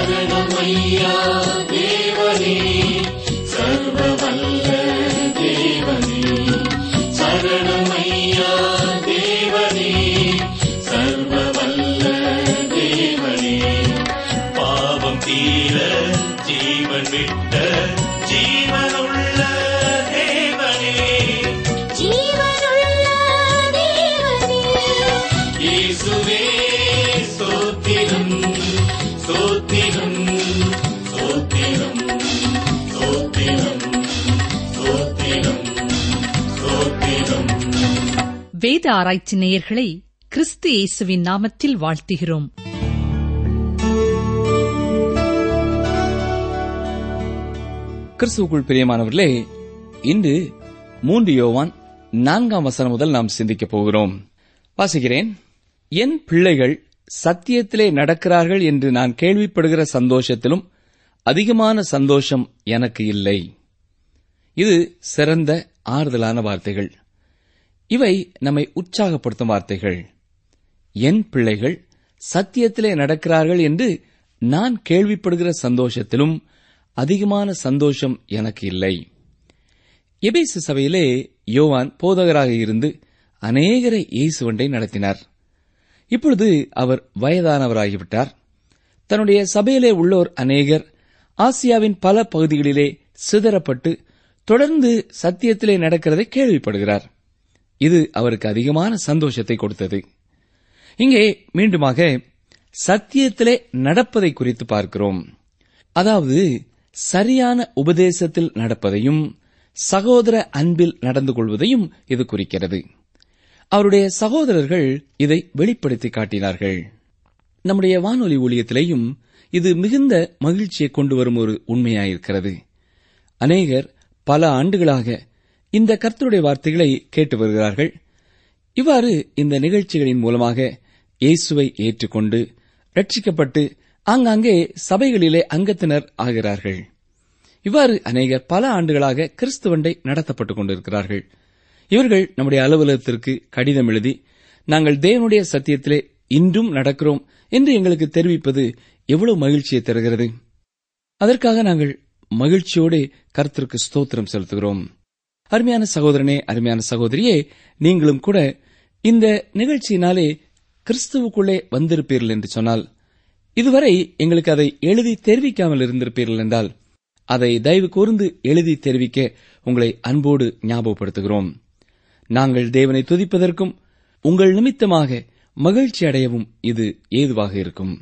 சரணமையா தேவனே சர்வவல்ல தேவனே சரணமையா தேவனே சர்வவல்ல தேவனே பாவம் தீர ஜீவன் விட்ட ஜீவனுள்ள தேவனே ஜீவனுள்ள தேவனே இயேசுவே ஸ்தோத்திரம் ஸ்தோத்திரம் ஸ்தோத்திரம் ஸ்தோத்திரம் ஸ்தோத்திரம் ஸ்தோத்திரம் வேத ஆராய்ச்சி நேயர்களை கிறிஸ்து இயேசுவின் நாமத்தில் வாழ்த்துகிறோம் கிறிஸ்துவுக்குள் பிரியமானவர்களே இன்று மூன்று யோவான் நான்காம் வசனம் முதல் நாம் சிந்திக்கப் போகிறோம் வாசிக்கிறேன் என் பிள்ளைகள் சத்தியத்திலே நடக்கிறார்கள் என்று நான் கேள்விப்படுகிற சந்தோஷத்திலும் அதிகமான சந்தோஷம் எனக்கு இல்லை இது சிறந்த ஆறுதலான வார்த்தைகள் இவை நம்மை உற்சாகப்படுத்தும் வார்த்தைகள் என் பிள்ளைகள் சத்தியத்திலே நடக்கிறார்கள் என்று நான் கேள்விப்படுகிற சந்தோஷத்திலும் அதிகமான சந்தோஷம் எனக்கு இல்லை எபேசு சபையிலே யோவான் போதகராக இருந்து அநேகரை இயேசுவண்டை நடத்தினார் இப்பொழுது அவர் வயதானவராகிவிட்டார் தன்னுடைய சபையிலே உள்ளோர் அநேகர் ஆசியாவின் பல பகுதிகளிலே சிதறப்பட்டு தொடர்ந்து சத்தியத்திலே நடக்கிறதை கேள்விப்படுகிறார் இது அவருக்கு அதிகமான சந்தோஷத்தை கொடுத்தது இங்கே மீண்டுமாக சத்தியத்திலே நடப்பதை குறித்து பார்க்கிறோம் அதாவது சரியான உபதேசத்தில் நடப்பதையும் சகோதர அன்பில் நடந்து கொள்வதையும் இது குறிக்கிறது அவருடைய சகோதரர்கள் இதை வெளிப்படுத்தி காட்டினார்கள் நம்முடைய வானொலி ஊழியத்திலேயும் இது மிகுந்த மகிழ்ச்சியை கொண்டு வரும் ஒரு உண்மையாயிருக்கிறது அநேகர் பல ஆண்டுகளாக இந்த கர்த்தருடைய வார்த்தைகளை கேட்டு வருகிறார்கள் இவ்வாறு இந்த நிகழ்ச்சிகளின் மூலமாக இயேசுவை ஏற்றுக்கொண்டு ரட்சிக்கப்பட்டு ஆங்காங்கே சபைகளிலே அங்கத்தினர் ஆகிறார்கள் இவ்வாறு அநேகர் பல ஆண்டுகளாக கிறிஸ்துவண்டை நடத்தப்பட்டுக் கொண்டிருக்கிறார்கள் இவர்கள் நம்முடைய அலுவலகத்திற்கு கடிதம் எழுதி நாங்கள் தேவனுடைய சத்தியத்திலே இன்றும் நடக்கிறோம் என்று எங்களுக்கு தெரிவிப்பது எவ்வளவு மகிழ்ச்சியை தருகிறது அதற்காக நாங்கள் மகிழ்ச்சியோடு கர்த்தருக்கு ஸ்தோத்திரம் செலுத்துகிறோம் அருமையான சகோதரனே அருமையான சகோதரியே நீங்களும் கூட இந்த நிகழ்ச்சியினாலே கிறிஸ்துவுக்குள்ளே வந்திருப்பீர்கள் என்று சொன்னால் இதுவரை எங்களுக்கு அதை எழுதி தெரிவிக்காமல் இருந்திருப்பீர்கள் என்றால் அதை தயவு கூர்ந்து எழுதி தெரிவிக்க உங்களை அன்போடு ஞாபகப்படுத்துகிறோம் நாங்கள் தேவனை துதிப்பதற்கும் உங்கள் நிமித்தமாக மகிழ்ச்சி அடையவும் இது ஏதுவாக இருக்கும்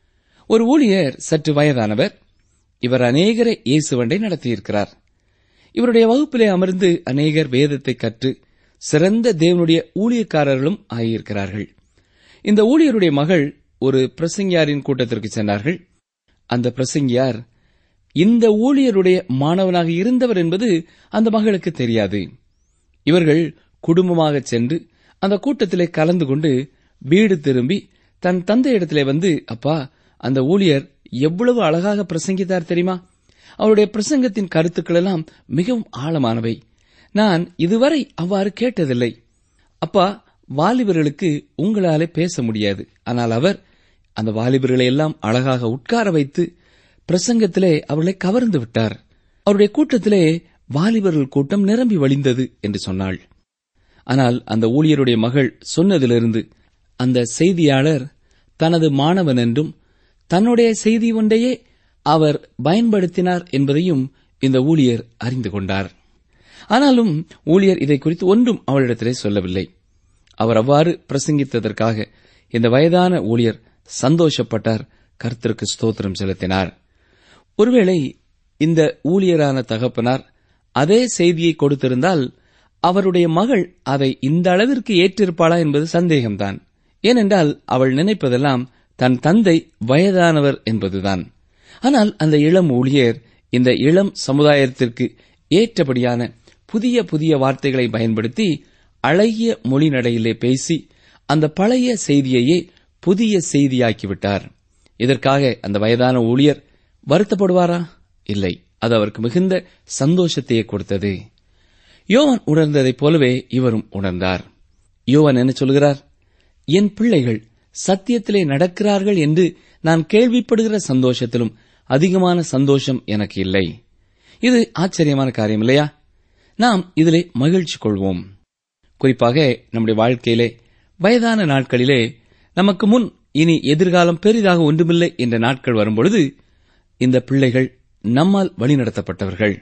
ஒரு ஊழியர் சற்று வயதானவர் இவர் அநேகரை இயேசுவண்டை நடத்தியிருக்கிறார் இவருடைய வகுப்பிலே அமர்ந்து அநேகர் வேதத்தை கற்று சிறந்த தேவனுடைய ஊழியக்காரர்களும் ஆகியிருக்கிறார்கள் இந்த ஊழியருடைய மகள் ஒரு பிரசங்கியாரின் கூட்டத்திற்கு சென்றார்கள் அந்த பிரசங்கியார் இந்த ஊழியருடைய மாணவனாக இருந்தவர் என்பது அந்த மகளுக்கு தெரியாது இவர்கள் குடும்பமாக சென்று அந்த கூட்டத்திலே கலந்து கொண்டு வீடு திரும்பி தன் தந்தையிடத்திலே வந்து அப்பா அந்த ஊழியர் எவ்வளவு அழகாக பிரசங்கித்தார் தெரியுமா அவருடைய பிரசங்கத்தின் கருத்துக்கள் எல்லாம் மிகவும் ஆழமானவை நான் இதுவரை அவ்வாறு கேட்டதில்லை அப்பா வாலிபர்களுக்கு உங்களாலே பேச முடியாது ஆனால் அவர் அந்த வாலிபர்களை எல்லாம் அழகாக உட்கார வைத்து பிரசங்கத்திலே அவர்களை கவர்ந்து விட்டார் அவருடைய கூட்டத்திலே வாலிபர்கள் கூட்டம் நிரம்பி வழிந்தது என்று சொன்னாள் ஆனால் அந்த ஊழியருடைய மகள் சொன்னதிலிருந்து அந்த செய்தியாளர் தனது மாணவன் என்றும் தன்னுடைய செய்தி ஒன்றையே அவர் பயன்படுத்தினார் என்பதையும் இந்த ஊழியர் அறிந்து கொண்டார் ஆனாலும் ஊழியர் இதை குறித்து ஒன்றும் அவளிடத்திலே சொல்லவில்லை அவர் அவ்வாறு பிரசங்கித்ததற்காக இந்த வயதான ஊழியர் சந்தோஷப்பட்டார் கர்த்தருக்கு ஸ்தோத்திரம் செலுத்தினார் ஒருவேளை இந்த ஊழியரான தகப்பனார் அதே செய்தியை கொடுத்திருந்தால் அவருடைய மகள் அதை இந்த அளவிற்கு ஏற்றிருப்பாளா என்பது சந்தேகம்தான் ஏனென்றால் அவள் நினைப்பதெல்லாம் தன் தந்தை வயதானவர் என்பதுதான் ஆனால் அந்த இளம் ஊழியர் இந்த இளம் சமுதாயத்திற்கு ஏற்றபடியான புதிய புதிய வார்த்தைகளை பயன்படுத்தி அழகிய மொழி நடையிலே பேசி அந்த பழைய செய்தியையே புதிய செய்தியாக்கிவிட்டார் இதற்காக அந்த வயதான ஊழியர் வருத்தப்படுவாரா இல்லை அது அவருக்கு மிகுந்த சந்தோஷத்தையே கொடுத்தது யோவான் உணர்ந்ததைப் போலவே இவரும் உணர்ந்தார் யோவான் என்ன சொல்கிறார் என் பிள்ளைகள் சத்தியத்திலே நடக்கிறார்கள் என்று நான் கேள்விப்படுகிற சந்தோஷத்திலும் அதிகமான சந்தோஷம் எனக்கு இல்லை இது ஆச்சரியமான காரியம் இல்லையா நாம் இதிலே மகிழ்ச்சி கொள்வோம் குறிப்பாக நம்முடைய வாழ்க்கையிலே வயதான நாட்களிலே நமக்கு முன் இனி எதிர்காலம் பெரிதாக ஒன்றுமில்லை என்ற நாட்கள் வரும்பொழுது இந்த பிள்ளைகள் நம்மால் வழிநடத்தப்பட்டவர்கள்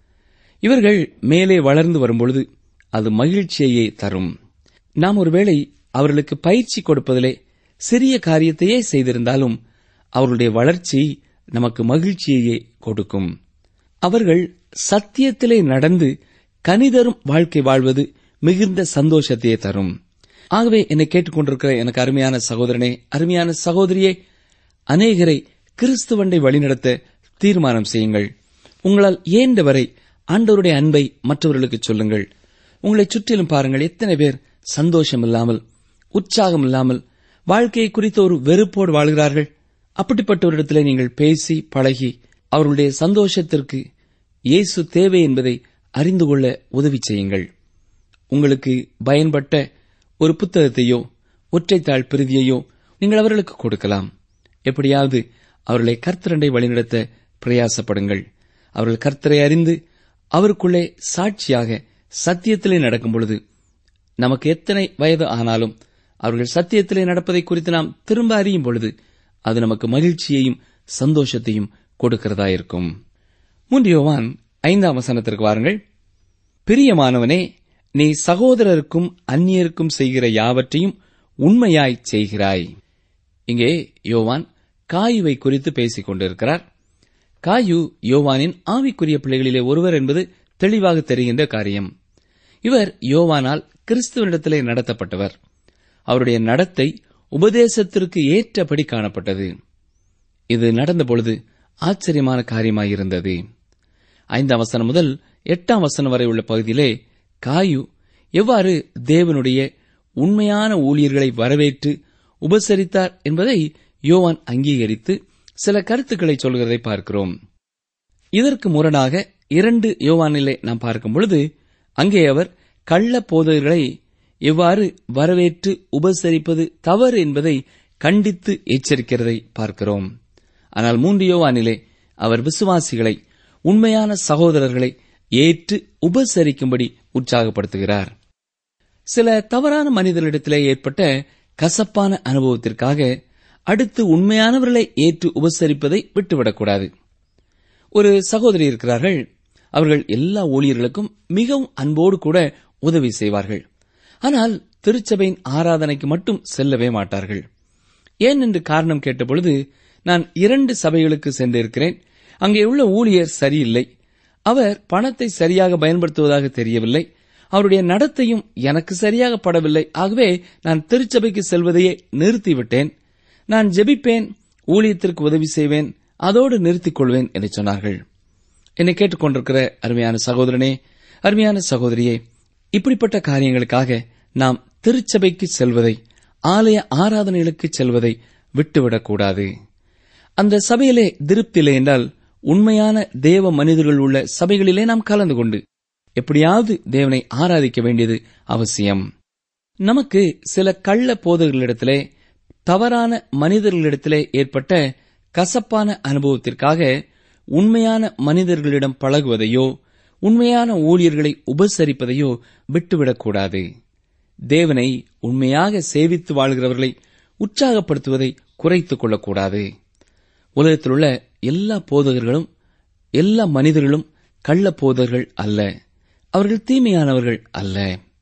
இவர்கள் மேலே வளர்ந்து வரும்பொழுது அது மகிழ்ச்சியையே தரும் நாம் ஒருவேளை அவர்களுக்கு பயிற்சி கொடுப்பதிலே சிறிய காரியத்தையே செய்திருந்தாலும் அவர்களுடைய வளர்ச்சி நமக்கு மகிழ்ச்சியையே கொடுக்கும் அவர்கள் சத்தியத்திலே நடந்து கனிதரும் வாழ்க்கை வாழ்வது மிகுந்த சந்தோஷத்தையே தரும் ஆகவே என்னை கேட்டுக்கொண்டிருக்கிற எனக்கு அருமையான சகோதரனே அருமையான சகோதரியே அநேகரை கிறிஸ்துவண்டை வழிநடத்த தீர்மானம் செய்யுங்கள் உங்களால் இயன்றவரை ஆண்டவருடைய அன்பை மற்றவர்களுக்கு சொல்லுங்கள் உங்களை சுற்றிலும் பாருங்கள் எத்தனை பேர் சந்தோஷம் இல்லாமல் உற்சாகம் இல்லாமல் வாழ்க்கையை குறித்த ஒரு வெறுப்போடு வாழ்கிறார்கள் அப்படிப்பட்டவரிடத்திலே நீங்கள் பேசி பழகி அவர்களுடைய சந்தோஷத்திற்கு இயேசு தேவை என்பதை அறிந்து கொள்ள உதவி செய்யுங்கள் உங்களுக்கு பயன்பட்ட ஒரு புத்தகத்தையோ ஒற்றைத்தாள் பிரதியையோ நீங்கள் அவர்களுக்கு கொடுக்கலாம் எப்படியாவது அவர்களை கர்த்தரண்டை வழிநடத்த பிரயாசப்படுங்கள் அவர்கள் கர்த்தரை அறிந்து அவருக்குள்ளே சாட்சியாக சத்தியத்திலே நடக்கும் பொழுது நமக்கு எத்தனை வயது ஆனாலும் அவர்கள் சத்தியத்திலே நடப்பதை குறித்து நாம் திரும்ப அறியும் பொழுது அது நமக்கு மகிழ்ச்சியையும் சந்தோஷத்தையும் கொடுக்கிறதா இருக்கும் மூன்று யோவான் ஐந்தாம் வசனத்திற்கு வாருங்கள் பிரியமானவனே நீ சகோதரருக்கும் அந்நியருக்கும் செய்கிற யாவற்றையும் உண்மையாய் செய்கிறாய் இங்கே யோவான் காயுவை குறித்து பேசிக் கொண்டிருக்கிறார் காயு யோவானின் ஆவிக்குரிய பிள்ளைகளிலே ஒருவர் என்பது தெளிவாக தெரிகின்ற காரியம் இவர் யோவானால் கிறிஸ்துவனிடத்திலே நடத்தப்பட்டவர் அவருடைய நடத்தை உபதேசத்திற்கு ஏற்றபடி காணப்பட்டது இது நடந்தபொழுது ஆச்சரியமான காரியமாயிருந்தது ஐந்தாம் வசனம் முதல் எட்டாம் வசனம் வரை உள்ள பகுதியிலே காயு எவ்வாறு தேவனுடைய உண்மையான ஊழியர்களை வரவேற்று உபசரித்தார் என்பதை யோவான் அங்கீகரித்து சில கருத்துக்களை சொல்கிறதை பார்க்கிறோம் இதற்கு முரணாக இரண்டு யோவானிலே நாம் பார்க்கும் பொழுது அங்கே அவர் கள்ள போதகர்களை எவ்வாறு வரவேற்று உபசரிப்பது தவறு என்பதை கண்டித்து எச்சரிக்கிறதை பார்க்கிறோம் ஆனால் மூன்று யோவானிலே அவர் விசுவாசிகளை உண்மையான சகோதரர்களை ஏற்று உபசரிக்கும்படி உற்சாகப்படுத்துகிறார் சில தவறான மனிதர்களிடத்திலே ஏற்பட்ட கசப்பான அனுபவத்திற்காக அடுத்து உண்மையானவர்களை ஏற்று உபசரிப்பதை விட்டுவிடக்கூடாது ஒரு சகோதரி இருக்கிறார்கள் அவர்கள் எல்லா ஊழியர்களுக்கும் மிகவும் அன்போடு கூட உதவி செய்வார்கள் ஆனால் திருச்சபையின் ஆராதனைக்கு மட்டும் செல்லவே மாட்டார்கள் ஏன் என்று காரணம் கேட்டபொழுது நான் இரண்டு சபைகளுக்கு சென்றிருக்கிறேன் அங்கே உள்ள ஊழியர் சரியில்லை அவர் பணத்தை சரியாக பயன்படுத்துவதாக தெரியவில்லை அவருடைய நடத்தையும் எனக்கு சரியாக படவில்லை ஆகவே நான் திருச்சபைக்கு செல்வதையே நிறுத்திவிட்டேன் நான் ஜெபிப்பேன் ஊழியத்திற்கு உதவி செய்வேன் அதோடு நிறுத்திக் கொள்வேன் என்று சொன்னார்கள் என்னை கேட்டுக்கொண்டிருக்கிற அருமையான சகோதரனே அருமையான சகோதரியே இப்படிப்பட்ட காரியங்களுக்காக நாம் திருச்சபைக்கு செல்வதை ஆலய ஆராதனைகளுக்கு செல்வதை விட்டுவிடக்கூடாது அந்த சபையிலே திருப்தி இல்லை என்றால் உண்மையான தேவ மனிதர்கள் உள்ள சபைகளிலே நாம் கலந்து கொண்டு எப்படியாவது தேவனை ஆராதிக்க வேண்டியது அவசியம் நமக்கு சில கள்ள போதகர்களிடத்திலே தவறான மனிதர்களிடத்திலே ஏற்பட்ட கசப்பான அனுபவத்திற்காக உண்மையான மனிதர்களிடம் பழகுவதையோ உண்மையான ஊழியர்களை உபசரிப்பதையோ விட்டுவிடக்கூடாது தேவனை உண்மையாக சேவித்து வாழ்கிறவர்களை உற்சாகப்படுத்துவதை குறைத்துக் கொள்ளக்கூடாது உலகத்தில் உள்ள எல்லா போதகர்களும் எல்லா மனிதர்களும் கள்ள போதகர்கள் அல்ல அவர்கள் தீமையானவர்கள் அல்ல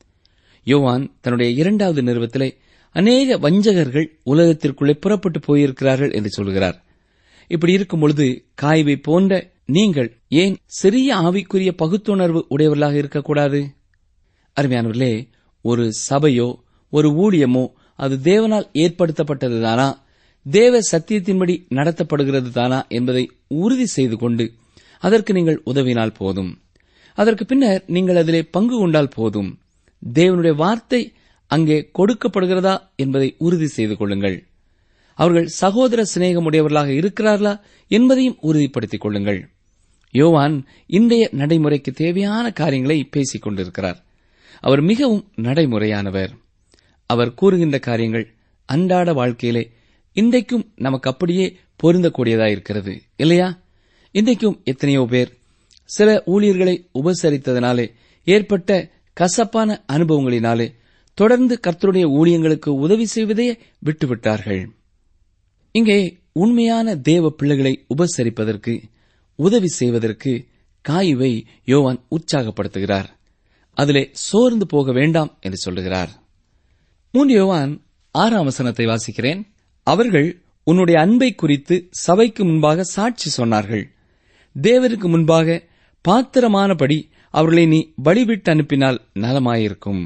யோவான் தன்னுடைய இரண்டாவது நிறுவத்திலே அநேக வஞ்சகர்கள் உலகத்திற்குள்ளே புறப்பட்டு போயிருக்கிறார்கள் என்று சொல்கிறார் இப்படி இருக்கும் பொழுது காய்வை போன்ற நீங்கள் ஏன் சிறிய ஆவிக்குரிய பகுத்துணர்வு உடையவர்களாக இருக்கக்கூடாது அருமையானவர்களே ஒரு சபையோ ஒரு ஊழியமோ அது தேவனால் ஏற்படுத்தப்பட்டதுதானா தேவ சத்தியத்தின்படி நடத்தப்படுகிறது தானா என்பதை உறுதி செய்து கொண்டு அதற்கு நீங்கள் உதவினால் போதும் அதற்கு பின்னர் நீங்கள் அதிலே பங்கு கொண்டால் போதும் தேவனுடைய வார்த்தை அங்கே கொடுக்கப்படுகிறதா என்பதை உறுதி செய்து கொள்ளுங்கள் அவர்கள் சகோதர சிநேகமுடையவர்களாக இருக்கிறார்களா என்பதையும் உறுதிப்படுத்திக் கொள்ளுங்கள் யோவான் இன்றைய நடைமுறைக்கு தேவையான காரியங்களை பேசிக் கொண்டிருக்கிறார் அவர் மிகவும் நடைமுறையானவர் அவர் கூறுகின்ற காரியங்கள் அன்றாட வாழ்க்கையிலே இன்றைக்கும் நமக்கு அப்படியே பொருந்தக்கூடியதா இருக்கிறது இல்லையா இன்றைக்கும் எத்தனையோ பேர் சில ஊழியர்களை உபசரித்ததனாலே ஏற்பட்ட கசப்பான அனுபவங்களினாலே தொடர்ந்து கர்த்தருடைய ஊழியங்களுக்கு உதவி செய்வதையே விட்டுவிட்டார்கள் இங்கே உண்மையான தேவ பிள்ளைகளை உபசரிப்பதற்கு உதவி செய்வதற்கு காயுவை யோவான் உற்சாகப்படுத்துகிறார் அதிலே சோர்ந்து போக வேண்டாம் என்று சொல்லுகிறார் மூன்று யோவான் ஆறாம் வசனத்தை வாசிக்கிறேன் அவர்கள் உன்னுடைய அன்பை குறித்து சபைக்கு முன்பாக சாட்சி சொன்னார்கள் தேவருக்கு முன்பாக பாத்திரமானபடி அவர்களை நீ வழிவிட்டு அனுப்பினால் நலமாயிருக்கும்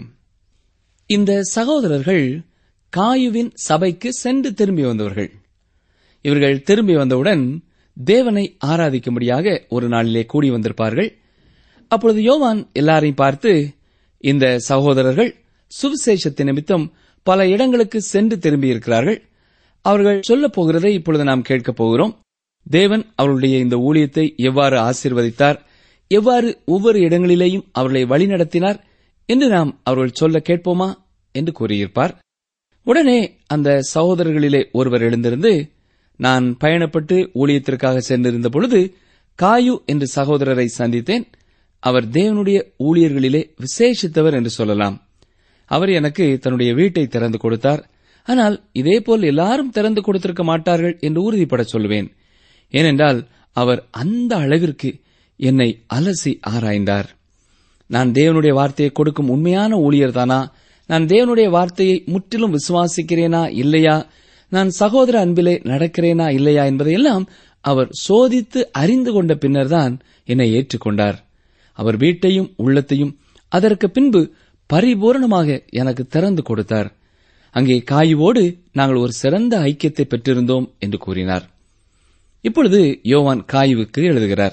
இந்த சகோதரர்கள் காயுவின் சபைக்கு சென்று திரும்பி வந்தவர்கள் இவர்கள் திரும்பி வந்தவுடன் தேவனை ஆராதிக்கும்படியாக ஒரு நாளிலே கூடி வந்திருப்பார்கள் அப்பொழுது யோவான் எல்லாரையும் பார்த்து இந்த சகோதரர்கள் சுவிசேஷத்தின் நிமித்தம் பல இடங்களுக்கு சென்று திரும்பியிருக்கிறார்கள் அவர்கள் சொல்லப் போகிறதை இப்பொழுது நாம் கேட்கப் போகிறோம் தேவன் அவர்களுடைய இந்த ஊழியத்தை எவ்வாறு ஆசீர்வதித்தார் எவ்வாறு ஒவ்வொரு இடங்களிலேயும் அவர்களை வழிநடத்தினார் என்று நாம் அவர்கள் சொல்ல கேட்போமா என்று கூறியிருப்பார் உடனே அந்த சகோதரர்களிலே ஒருவர் எழுந்திருந்து நான் பயணப்பட்டு ஊழியத்திற்காக சென்றிருந்த பொழுது காயு என்று சகோதரரை சந்தித்தேன் அவர் தேவனுடைய ஊழியர்களிலே விசேஷித்தவர் என்று சொல்லலாம் அவர் எனக்கு தன்னுடைய வீட்டை திறந்து கொடுத்தார் ஆனால் இதேபோல் எல்லாரும் திறந்து கொடுத்திருக்க மாட்டார்கள் என்று உறுதிப்பட சொல்லுவேன் ஏனென்றால் அவர் அந்த அளவிற்கு என்னை அலசி ஆராய்ந்தார் நான் தேவனுடைய வார்த்தையை கொடுக்கும் உண்மையான ஊழியர்தானா நான் தேவனுடைய வார்த்தையை முற்றிலும் விசுவாசிக்கிறேனா இல்லையா நான் சகோதர அன்பிலே நடக்கிறேனா இல்லையா என்பதையெல்லாம் அவர் சோதித்து அறிந்து கொண்ட பின்னர்தான் என்னை ஏற்றுக்கொண்டார் அவர் வீட்டையும் உள்ளத்தையும் அதற்கு பின்பு பரிபூரணமாக எனக்கு திறந்து கொடுத்தார் அங்கே காயுவோடு நாங்கள் ஒரு சிறந்த ஐக்கியத்தை பெற்றிருந்தோம் என்று கூறினார் இப்பொழுது யோவான் காயுவுக்கு எழுதுகிறார்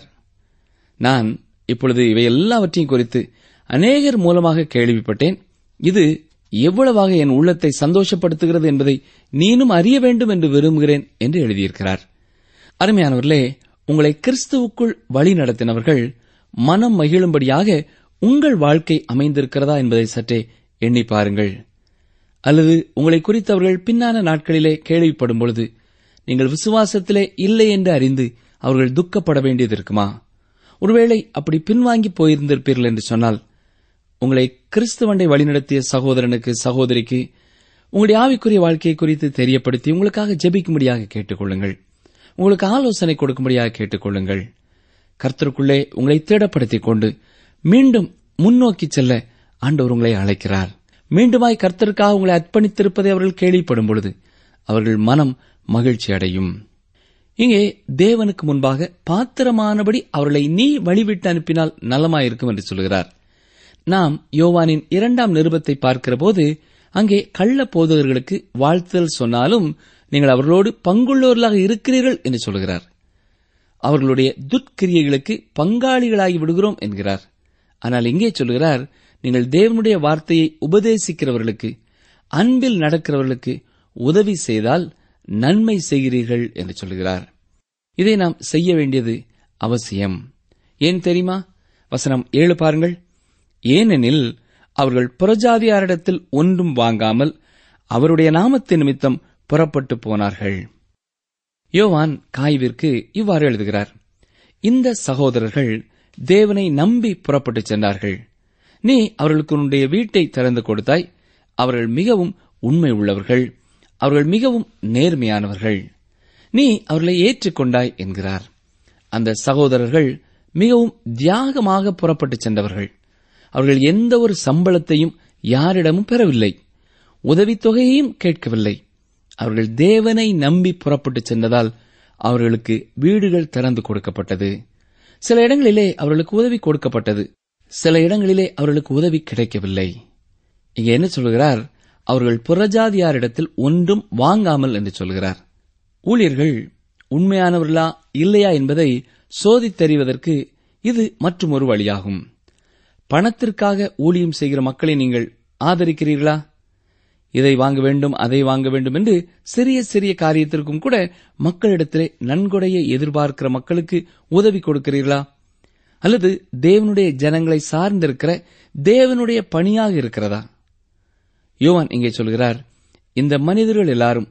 நான் இப்பொழுது இவை எல்லாவற்றையும் குறித்து அநேகர் மூலமாக கேள்விப்பட்டேன் இது எவ்வளவாக என் உள்ளத்தை சந்தோஷப்படுத்துகிறது என்பதை நீனும் அறிய வேண்டும் என்று விரும்புகிறேன் என்று எழுதியிருக்கிறார் அருமையானவர்களே உங்களை கிறிஸ்துவுக்குள் வழி நடத்தினவர்கள் மனம் மகிழும்படியாக உங்கள் வாழ்க்கை அமைந்திருக்கிறதா என்பதை சற்றே எண்ணி பாருங்கள் அல்லது உங்களை குறித்து அவர்கள் பின்னான நாட்களிலே கேள்விப்படும் பொழுது நீங்கள் விசுவாசத்திலே இல்லை என்று அறிந்து அவர்கள் துக்கப்பட வேண்டியது இருக்குமா ஒருவேளை அப்படி பின்வாங்கி போயிருந்திருப்பீர்கள் என்று சொன்னால் உங்களை கிறிஸ்துவண்டை வழிநடத்திய சகோதரனுக்கு சகோதரிக்கு உங்களுடைய ஆவிக்குரிய வாழ்க்கையை குறித்து தெரியப்படுத்தி உங்களுக்காக ஜெபிக்கும்படியாக கேட்டுக்கொள்ளுங்கள் உங்களுக்கு ஆலோசனை கொடுக்கும்படியாக கேட்டுக்கொள்ளுங்கள் கர்த்தருக்குள்ளே உங்களை தேடப்படுத்திக் கொண்டு மீண்டும் முன்னோக்கி செல்ல ஆண்டவர் உங்களை அழைக்கிறார் மீண்டுமாய் கர்த்தருக்காக உங்களை அர்ப்பணித்திருப்பதை அவர்கள் கேள்விப்படும் பொழுது அவர்கள் மனம் மகிழ்ச்சி அடையும் இங்கே தேவனுக்கு முன்பாக பாத்திரமானபடி அவர்களை நீ வழிவிட்டு அனுப்பினால் நலமாயிருக்கும் என்று சொல்கிறார் நாம் யோவானின் இரண்டாம் நிருபத்தை பார்க்கிறபோது அங்கே கள்ள போதகர்களுக்கு வாழ்த்துதல் சொன்னாலும் நீங்கள் அவர்களோடு பங்குள்ளவர்களாக இருக்கிறீர்கள் என்று சொல்கிறார் அவர்களுடைய துட்கிரியைகளுக்கு பங்காளிகளாகி விடுகிறோம் என்கிறார் ஆனால் இங்கே சொல்கிறார் நீங்கள் தேவனுடைய வார்த்தையை உபதேசிக்கிறவர்களுக்கு அன்பில் நடக்கிறவர்களுக்கு உதவி செய்தால் நன்மை செய்கிறீர்கள் என்று சொல்கிறார் இதை நாம் செய்ய வேண்டியது அவசியம் ஏன் தெரியுமா வசனம் ஏழு பாருங்கள் ஏனெனில் அவர்கள் புறஜாதியாரிடத்தில் ஒன்றும் வாங்காமல் அவருடைய நாமத்தின் நிமித்தம் புறப்பட்டு போனார்கள் யோவான் காய்விற்கு இவ்வாறு எழுதுகிறார் இந்த சகோதரர்கள் தேவனை நம்பி புறப்பட்டு சென்றார்கள் நீ அவர்களுக்கு உன்னுடைய வீட்டை திறந்து கொடுத்தாய் அவர்கள் மிகவும் உண்மை உள்ளவர்கள் அவர்கள் மிகவும் நேர்மையானவர்கள் நீ அவர்களை ஏற்றுக்கொண்டாய் என்கிறார் அந்த சகோதரர்கள் மிகவும் தியாகமாக புறப்பட்டு சென்றவர்கள் அவர்கள் எந்த ஒரு சம்பளத்தையும் யாரிடமும் பெறவில்லை உதவித்தொகையையும் கேட்கவில்லை அவர்கள் தேவனை நம்பி புறப்பட்டு சென்றதால் அவர்களுக்கு வீடுகள் திறந்து கொடுக்கப்பட்டது சில இடங்களிலே அவர்களுக்கு உதவி கொடுக்கப்பட்டது சில இடங்களிலே அவர்களுக்கு உதவி கிடைக்கவில்லை இங்க என்ன சொல்கிறார் அவர்கள் புறஜாதியாரிடத்தில் ஒன்றும் வாங்காமல் என்று சொல்கிறார் ஊழியர்கள் உண்மையானவர்களா இல்லையா என்பதை சோதித்தறிவதற்கு இது மற்றும் ஒரு வழியாகும் பணத்திற்காக ஊழியம் செய்கிற மக்களை நீங்கள் ஆதரிக்கிறீர்களா இதை வாங்க வேண்டும் அதை வாங்க வேண்டும் என்று சிறிய சிறிய காரியத்திற்கும் கூட மக்களிடத்திலே நன்கொடையை எதிர்பார்க்கிற மக்களுக்கு உதவி கொடுக்கிறீர்களா அல்லது தேவனுடைய ஜனங்களை சார்ந்திருக்கிற தேவனுடைய பணியாக இருக்கிறதா யோவான் இங்கே சொல்கிறார் இந்த மனிதர்கள் எல்லாரும்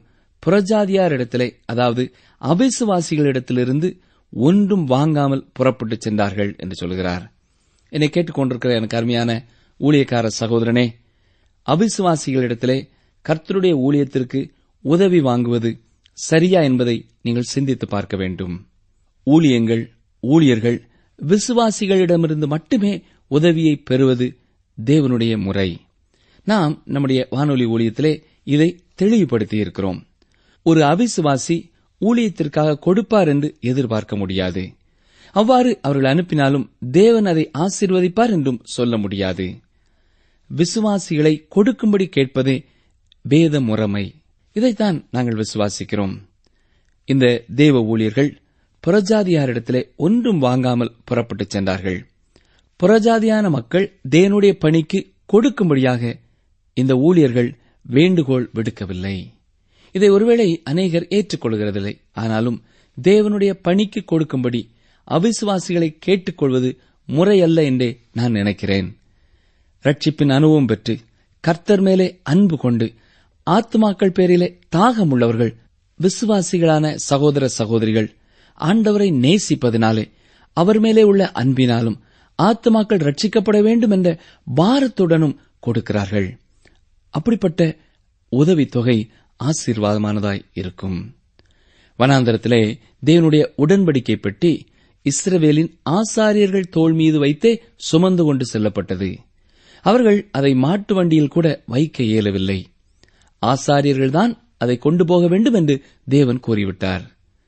புறஜாதியாரிடத்திலே அதாவது அவிசுவாசிகளிடத்திலிருந்து ஒன்றும் வாங்காமல் புறப்பட்டுச் சென்றார்கள் என்று சொல்கிறார் என்னை கேட்டுக்கொண்டிருக்கிற எனக்கு அருமையான ஊழியக்கார சகோதரனே அவிசுவாசிகளிடத்திலே கர்த்தருடைய ஊழியத்திற்கு உதவி வாங்குவது சரியா என்பதை நீங்கள் சிந்தித்து பார்க்க வேண்டும் ஊழியங்கள் ஊழியர்கள் விசுவாசிகளிடமிருந்து மட்டுமே உதவியை பெறுவது தேவனுடைய முறை நாம் நம்முடைய வானொலி ஊழியத்திலே இதை தெளிவுபடுத்தி இருக்கிறோம் ஒரு அவிசுவாசி ஊழியத்திற்காக கொடுப்பார் என்று எதிர்பார்க்க முடியாது அவ்வாறு அவர்கள் அனுப்பினாலும் தேவன் அதை ஆசீர்வதிப்பார் என்றும் சொல்ல முடியாது விசுவாசிகளை கொடுக்கும்படி கேட்பதே வேத முறைமை இதைத்தான் நாங்கள் விசுவாசிக்கிறோம் இந்த தேவ ஊழியர்கள் புறஜாதியாரிடத்திலே ஒன்றும் வாங்காமல் புறப்பட்டுச் சென்றார்கள் புறஜாதியான மக்கள் தேவனுடைய பணிக்கு கொடுக்கும்படியாக இந்த ஊழியர்கள் வேண்டுகோள் விடுக்கவில்லை இதை ஒருவேளை அநேகர் ஏற்றுக்கொள்கிறதில்லை ஆனாலும் தேவனுடைய பணிக்கு கொடுக்கும்படி அவிசுவாசிகளை கேட்டுக்கொள்வது முறையல்ல என்றே நான் நினைக்கிறேன் ரட்சிப்பின் அனுபவம் பெற்று கர்த்தர் மேலே அன்பு கொண்டு ஆத்மாக்கள் பேரிலே தாகமுள்ளவர்கள் விசுவாசிகளான சகோதர சகோதரிகள் ஆண்டவரை நேசிப்பதினாலே அவர் மேலே உள்ள அன்பினாலும் ஆத்மாக்கள் ரட்சிக்கப்பட வேண்டும் என்ற பாரத்துடனும் கொடுக்கிறார்கள் அப்படிப்பட்ட உதவித்தொகை ஆசீர்வாதமானதாய் இருக்கும் வனாந்தரத்திலே தேவனுடைய உடன்படிக்கை பெட்டி இஸ்ரவேலின் ஆசாரியர்கள் தோள் மீது வைத்தே சுமந்து கொண்டு செல்லப்பட்டது அவர்கள் அதை மாட்டு வண்டியில் கூட வைக்க இயலவில்லை ஆசாரியர்கள்தான் அதை கொண்டு போக வேண்டும் என்று தேவன் கூறிவிட்டார்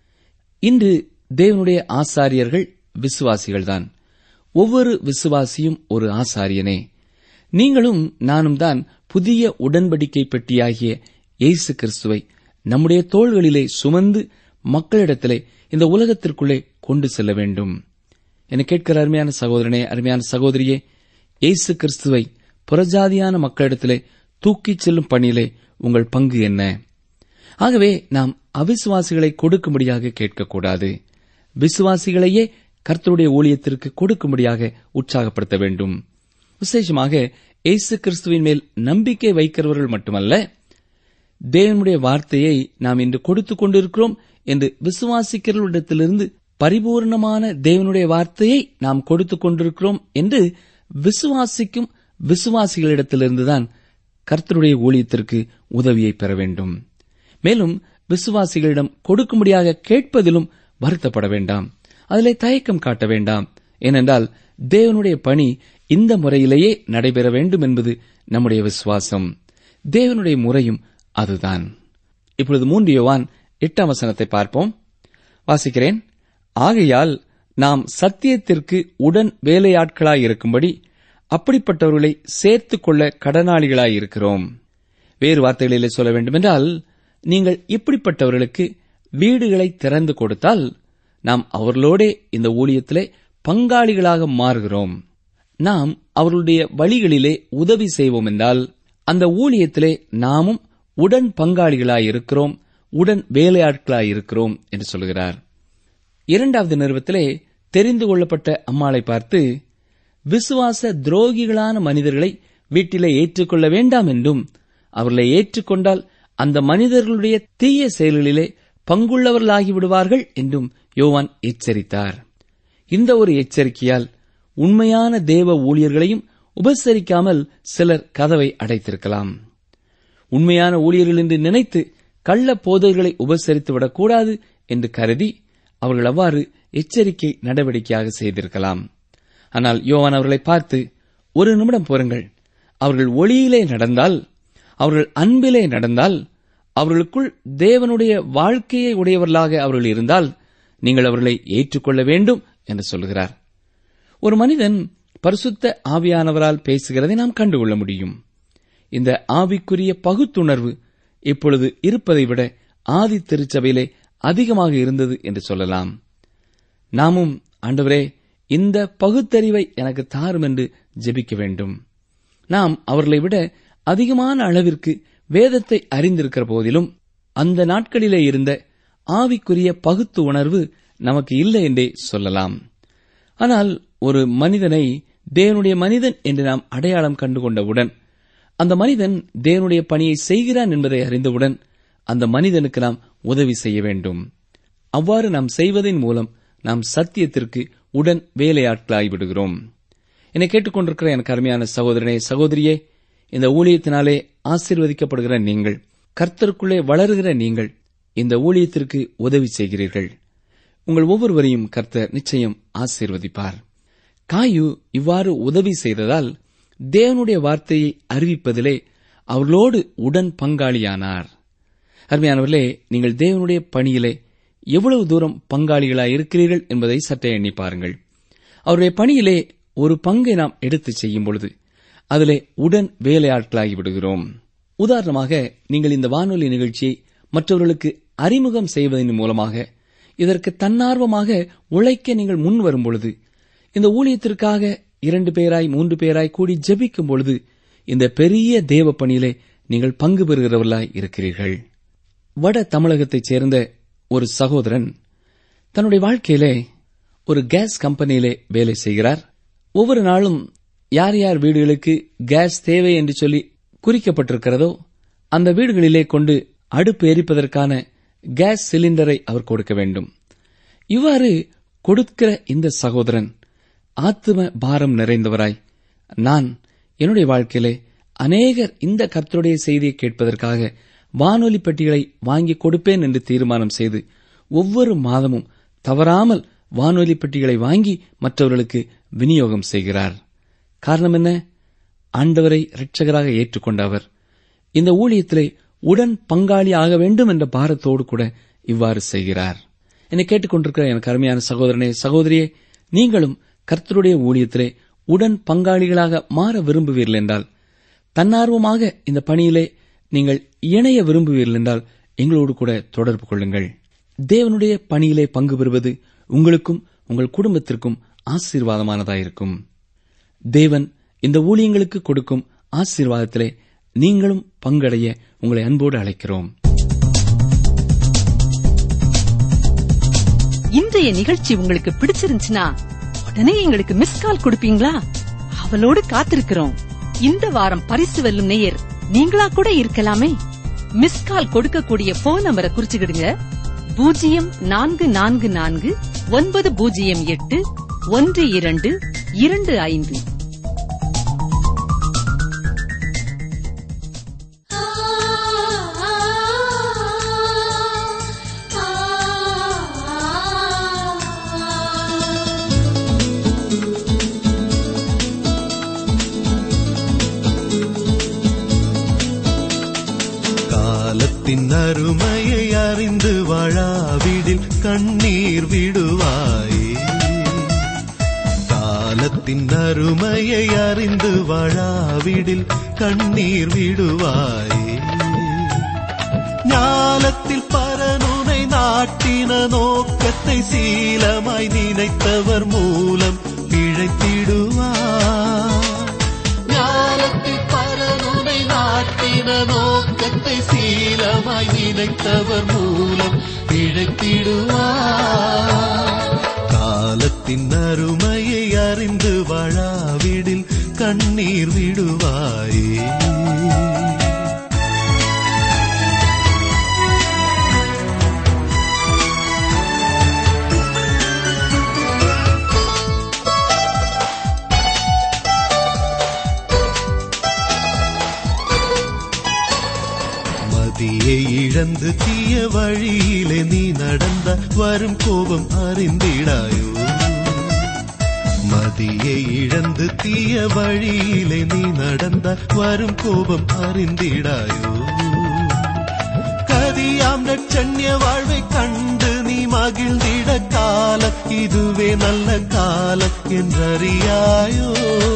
இன்று தேவனுடைய ஆசாரியர்கள் விசுவாசிகள்தான் ஒவ்வொரு விசுவாசியும் ஒரு ஆசாரியனே நீங்களும் நானும் தான் புதிய உடன்படிக்கை பெட்டியாகிய இயேசு கிறிஸ்துவை நம்முடைய தோள்களிலே சுமந்து மக்களிடத்திலே இந்த உலகத்திற்குள்ளே கொண்டு செல்ல வேண்டும் என கேட்கிற அருமையான சகோதரனே அருமையான சகோதரியே இயேசு கிறிஸ்துவை புறஜாதியான மக்களிடத்திலே தூக்கிச் செல்லும் பணியிலே உங்கள் பங்கு என்ன ஆகவே நாம் அவிசுவாசிகளை கொடுக்கும்படியாக கேட்கக்கூடாது விசுவாசிகளையே கர்த்தருடைய ஊழியத்திற்கு கொடுக்கும்படியாக உற்சாகப்படுத்த வேண்டும் விசேஷமாக இயேசு கிறிஸ்துவின் மேல் நம்பிக்கை வைக்கிறவர்கள் மட்டுமல்ல தேவனுடைய வார்த்தையை நாம் இன்று கொடுத்துக் கொண்டிருக்கிறோம் என்று விசுவாசிக்கிறவர்களிடத்திலிருந்து பரிபூர்ணமான தேவனுடைய வார்த்தையை நாம் கொடுத்துக் கொண்டிருக்கிறோம் என்று விசுவாசிக்கும் விசுவாசிகளிடத்திலிருந்துதான் கர்த்தருடைய ஊழியத்திற்கு உதவியை பெற வேண்டும் மேலும் விசுவாசிகளிடம் கொடுக்கும்படியாக கேட்பதிலும் வருத்தப்பட வேண்டாம் அதிலே தயக்கம் காட்ட வேண்டாம் ஏனென்றால் தேவனுடைய பணி இந்த முறையிலேயே நடைபெற வேண்டும் என்பது நம்முடைய விசுவாசம் தேவனுடைய முறையும் அதுதான் இப்பொழுது மூன்று யோவான் எட்டாம் வசனத்தை பார்ப்போம் வாசிக்கிறேன் ஆகையால் நாம் சத்தியத்திற்கு உடன் வேலையாட்களாயிருக்கும்படி அப்படிப்பட்டவர்களை சேர்த்துக் கொள்ள கடனாளிகளாயிருக்கிறோம் வேறு வார்த்தைகளிலே சொல்ல வேண்டுமென்றால் நீங்கள் இப்படிப்பட்டவர்களுக்கு வீடுகளை திறந்து கொடுத்தால் நாம் அவர்களோடே இந்த ஊழியத்திலே பங்காளிகளாக மாறுகிறோம் நாம் அவர்களுடைய வழிகளிலே உதவி செய்வோம் என்றால் அந்த ஊழியத்திலே நாமும் உடன் பங்காளிகளாயிருக்கிறோம் உடன் வேலையாட்களாயிருக்கிறோம் என்று சொல்கிறார் இரண்டாவது நிறுவத்திலே தெரிந்து கொள்ளப்பட்ட அம்மாளை பார்த்து விசுவாச துரோகிகளான மனிதர்களை வீட்டிலே ஏற்றுக்கொள்ள வேண்டாம் என்றும் அவர்களை ஏற்றுக்கொண்டால் அந்த மனிதர்களுடைய தீய செயல்களிலே பங்குள்ளவர்களாகி விடுவார்கள் என்றும் யோவான் எச்சரித்தார் இந்த ஒரு எச்சரிக்கையால் உண்மையான தேவ ஊழியர்களையும் உபசரிக்காமல் சிலர் கதவை அடைத்திருக்கலாம் உண்மையான ஊழியர்கள் என்று நினைத்து கள்ள போதர்களை உபசரித்து விடக்கூடாது என்று கருதி அவர்கள் அவ்வாறு எச்சரிக்கை நடவடிக்கையாக செய்திருக்கலாம் ஆனால் யோவான் அவர்களை பார்த்து ஒரு நிமிடம் போருங்கள் அவர்கள் ஒளியிலே நடந்தால் அவர்கள் அன்பிலே நடந்தால் அவர்களுக்குள் தேவனுடைய வாழ்க்கையை உடையவர்களாக அவர்கள் இருந்தால் நீங்கள் அவர்களை ஏற்றுக்கொள்ள வேண்டும் என்று சொல்கிறார் ஒரு மனிதன் பரிசுத்த ஆவியானவரால் பேசுகிறதை நாம் கண்டுகொள்ள முடியும் இந்த ஆவிக்குரிய பகுத்துணர்வு இப்பொழுது இருப்பதை விட ஆதி திருச்சபையிலே அதிகமாக இருந்தது என்று சொல்லலாம் நாமும் ஆண்டவரே இந்த பகுத்தறிவை எனக்கு தாரும் என்று ஜெபிக்க வேண்டும் நாம் அவர்களை விட அதிகமான அளவிற்கு வேதத்தை அறிந்திருக்கிற போதிலும் அந்த நாட்களிலே இருந்த ஆவிக்குரிய பகுத்து உணர்வு நமக்கு இல்லை என்றே சொல்லலாம் ஆனால் ஒரு மனிதனை தேவனுடைய மனிதன் என்று நாம் அடையாளம் கண்டுகொண்டவுடன் அந்த மனிதன் தேவனுடைய பணியை செய்கிறான் என்பதை அறிந்தவுடன் அந்த மனிதனுக்கு நாம் உதவி செய்ய வேண்டும் அவ்வாறு நாம் செய்வதன் மூலம் நாம் சத்தியத்திற்கு உடன் வேலையாட்களாகி விடுகிறோம் என்னை கேட்டுக்கொண்டிருக்கிற எனக்கு அருமையான சகோதரனே சகோதரியே இந்த ஊழியத்தினாலே ஆசீர்வதிக்கப்படுகிற நீங்கள் கர்த்தருக்குள்ளே வளருகிற நீங்கள் இந்த ஊழியத்திற்கு உதவி செய்கிறீர்கள் உங்கள் ஒவ்வொருவரையும் கர்த்தர் நிச்சயம் ஆசீர்வதிப்பார் காயு இவ்வாறு உதவி செய்ததால் தேவனுடைய வார்த்தையை அறிவிப்பதிலே அவர்களோடு உடன் பங்காளியானார் அருமையானவர்களே நீங்கள் தேவனுடைய பணியிலே எவ்வளவு தூரம் பங்காளிகளாய் இருக்கிறீர்கள் என்பதை சற்றே எண்ணி பாருங்கள் அவருடைய பணியிலே ஒரு பங்கை நாம் எடுத்து செய்யும் பொழுது அதிலே உடன் வேலையாட்களாகி விடுகிறோம் உதாரணமாக நீங்கள் இந்த வானொலி நிகழ்ச்சியை மற்றவர்களுக்கு அறிமுகம் செய்வதன் மூலமாக இதற்கு தன்னார்வமாக உழைக்க நீங்கள் முன் வரும் பொழுது இந்த ஊழியத்திற்காக இரண்டு பேராய் மூன்று பேராய் கூடி ஜெபிக்கும் பொழுது இந்த பெரிய தேவ பணியிலே நீங்கள் பங்கு பெறுகிறவர்களாய் இருக்கிறீர்கள் வட தமிழகத்தைச் சேர்ந்த ஒரு சகோதரன் தன்னுடைய வாழ்க்கையிலே ஒரு கேஸ் கம்பெனியிலே வேலை செய்கிறார் ஒவ்வொரு நாளும் யார் யார் வீடுகளுக்கு கேஸ் தேவை என்று சொல்லி குறிக்கப்பட்டிருக்கிறதோ அந்த வீடுகளிலே கொண்டு அடுப்பு எரிப்பதற்கான கேஸ் சிலிண்டரை அவர் கொடுக்க வேண்டும் இவ்வாறு கொடுக்கிற இந்த சகோதரன் ஆத்தும பாரம் நிறைந்தவராய் நான் என்னுடைய வாழ்க்கையிலே அநேகர் இந்த கர்த்தருடைய செய்தியை கேட்பதற்காக வானொலி பெட்டிகளை வாங்கி கொடுப்பேன் என்று தீர்மானம் செய்து ஒவ்வொரு மாதமும் தவறாமல் வானொலி பெட்டிகளை வாங்கி மற்றவர்களுக்கு விநியோகம் செய்கிறார் காரணம் என்ன ஆண்டவரை இரட்சகராக ஏற்றுக்கொண்ட அவர் இந்த ஊழியத்திலே உடன் பங்காளி ஆக வேண்டும் என்ற பாரத்தோடு கூட இவ்வாறு செய்கிறார் என்னை கேட்டுக்கொண்டிருக்கிற எனக்கு அருமையான சகோதரனே சகோதரியே நீங்களும் கர்த்தருடைய ஊழியத்திலே உடன் பங்காளிகளாக மாற விரும்புவீர்கள் என்றால் தன்னார்வமாக இந்த பணியிலே நீங்கள் இணைய விரும்புவீர்கள் என்றால் எங்களோடு கூட தொடர்பு கொள்ளுங்கள் தேவனுடைய பணியிலே பங்கு பெறுவது உங்களுக்கும் உங்கள் குடும்பத்திற்கும் ஆசீர்வாதமானதாயிருக்கும் தேவன் இந்த ஊழியங்களுக்கு கொடுக்கும் ஆசீர்வாதத்திலே நீங்களும் பங்கடைய உங்களை அன்போடு அழைக்கிறோம் இன்றைய நிகழ்ச்சி உங்களுக்கு பிடிச்சிருந்துச்சுன்னா உடனே எங்களுக்கு மிஸ் கால் கொடுப்பீங்களா அவளோடு காத்திருக்கிறோம் இந்த வாரம் பரிசு வெல்லும் நேயர் நீங்களா கூட இருக்கலாமே மிஸ் கால் கொடுக்கக்கூடிய போன் நம்பரை குறிச்சுக்கிடுங்க பூஜ்ஜியம் நான்கு நான்கு நான்கு ஒன்பது பூஜ்ஜியம் எட்டு ஒன்று இரண்டு இரண்டு ஐந்து ஆ ஆ ஆ காலத்தின் அருமையை அறிந்து வாழாவிடில் கண்ணீர் விடுவாயே காலத்தின் அருமையை அறிந்து வாழாவிடில் கண்ணீர் விடுவாயே ஞாலத்தில் பரனுனை நாட்டின நோக்கத்தை சீலமாய் நினைத்தவர் மூலம் பிழைத்திடுவார் ஞானத்தில் பரனுனை நாட்டின நோக்கத்தை சீலமாய் நினைத்தவர் மூலம் பிழைத்திடுவார் காலத்தின் அருமையை அறிந்து வாழாவிடில் கண்ணீர் விடுவாயே மதியை இழந்து தீய வழியிலே நீ நடந்த வரும் கோபம் அறிந்திடாயோ மதியை இழந்து தீய வழியிலே நீ நடந்த வரும் கோபம் அறிந்திடாயோ கதியாம் நட்சண்ய வாழ்வை கண்டு நீ மகிழ்ந்திட காலம் இதுவே நல்ல காலம் என்றறியாயோ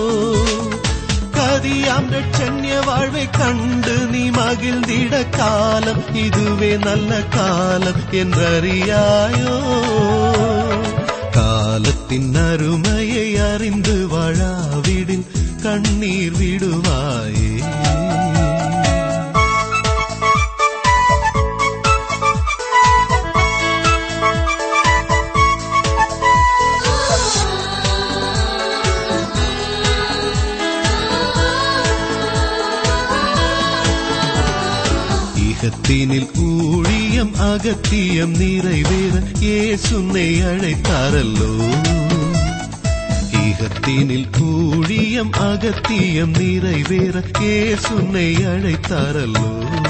கதியாம் ரட்சண்ய வாழ்வை கண்டு நீ மகிழ்ந்திட காலம் இதுவே நல்ல காலம் என்றறியாயோ காலத்தின் அருமையை அறிந்து வாழாவிடின் கண்ணீர் விடுவாயே இக இகத்தினில் ஊழியம் அகத்தியம் நிறைவேற இயேசுன்னை அழைத்தாரல்லோ ஈகத்தினில் ஊழியம் அகத்தியம் நிறைவேற இயேசுன்னை அழைத்தாரல்லோ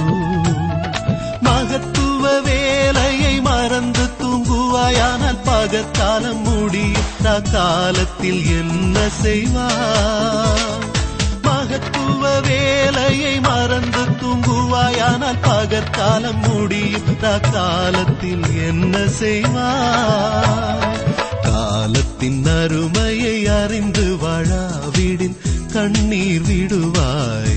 மகத்துவ வேலையை மறந்து தூங்குவாயானால் பகற்காலம் முடியும் காலத்தில் என்ன செய்வார் மகத்துவ வேலையை மறந்து தூங்குவாயானால் பகற்காலம் முடியும் காலத்தில் என்ன செய்வார் காலத்தின் அருமையை அறிந்து வாழாவிடின் கண்ணீர் விடுவாய்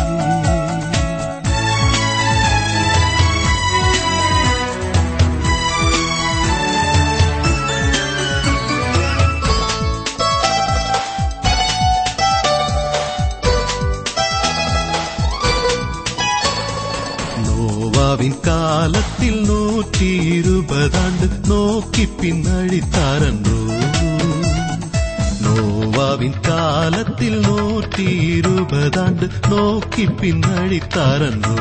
நோவாவின் காலத்தில் நூற்றி இருபதாண்டு நோக்கி பின்னழித்தாரன்றோ நோவாவின் காலத்தில் நூற்றி இருபதாண்டு நோக்கி பின்னழித்தாரன்றோ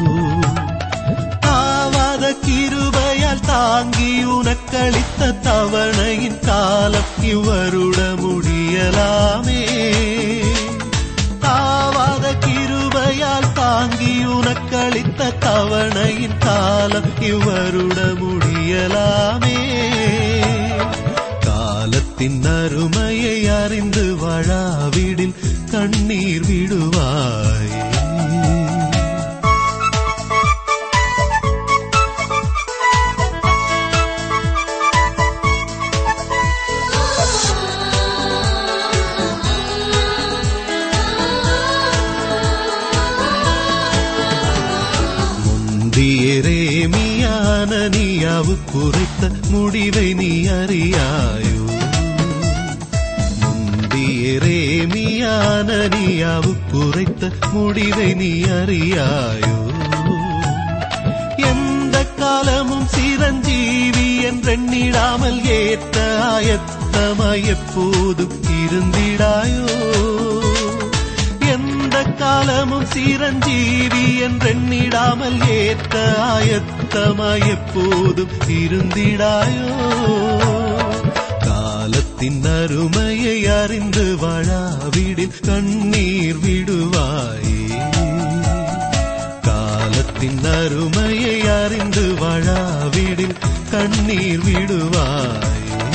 ஆவாத கிருபையால் தாங்கி உனக்களித்த தவணையின் காலம் இவ்வருட முடியலாமே தாவாத கிருபையால் தாங்கி உனக்களித்த தவணையின் காலம் இவ்வருட முடியலாமே காலத்தின் அருமையை அறிந்து வாழாவிடில் கண்ணீர் விடுவாய் முந்தியரேமியான நீயாவு குறைத்த முடிவை நீ அறியாயோ முந்தியரேமியான நீயாவு குறைத்த முடிவை நீ அறியாயோ எந்த காலமும் சிரஞ்சீவி என்றெண்ணிடாமல் ஏற்ற ஆயத்தமாய் எப்போதும் இருந்திடாயோ எந்த காலமும் சிரஞ்சீவி என்றெண்ணிடாமல் ஏற்ற ஆயத்தமாய் எப்போதும் இருந்திடாயோ காலத்தின் அருமையை அறிந்து வாழாவிடில் கண்ணீர் விடுவாயே காலத்தின் அருமையை அறிந்து வாழாவிடில் கண்ணீர் விடுவாயே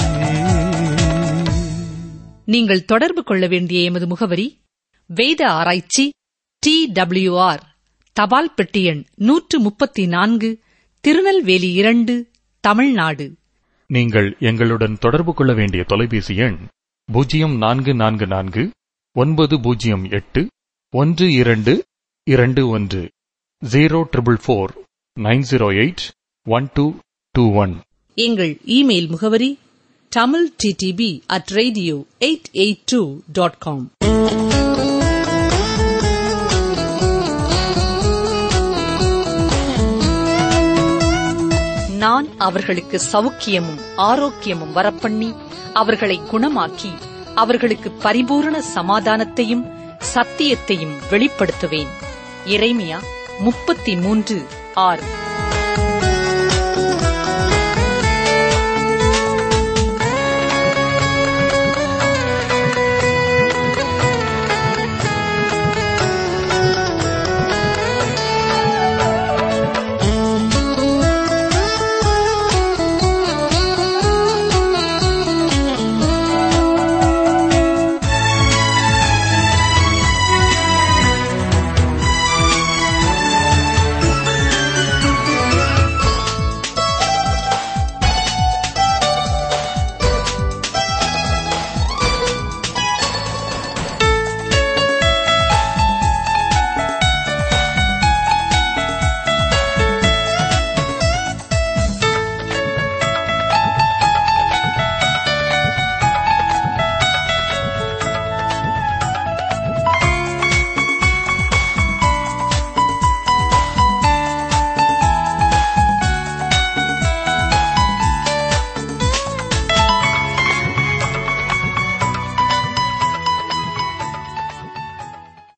நீங்கள் தொடர்பு கொள்ள வேண்டிய எமது முகவரி வேத ஆராய்ச்சி டி ஆர் தபால் பெட்டி எண் நூற்று முப்பத்தி நான்கு திருநெல்வேலி இரண்டு தமிழ்நாடு நீங்கள் எங்களுடன் தொடர்பு கொள்ள வேண்டிய தொலைபேசி எண் பூஜ்ஜியம் நான்கு நான்கு நான்கு ஒன்பது பூஜ்ஜியம் எட்டு ஒன்று இரண்டு இரண்டு ஒன்று zero triple four nine zero eight one two two one எங்கள் இமெயில் முகவரி Tamil DTP at radio eight eight two dot com நான் அவர்களுக்கு சவுக்கியமும் ஆரோக்கியமும் வரப்பண்ணி அவர்களை குணமாக்கி அவர்களுக்கு பரிபூரண சமாதானத்தையும் சத்தியத்தையும் வெளிப்படுத்துவேன் இறைமையா முப்பத்தி மூன்று ஆறு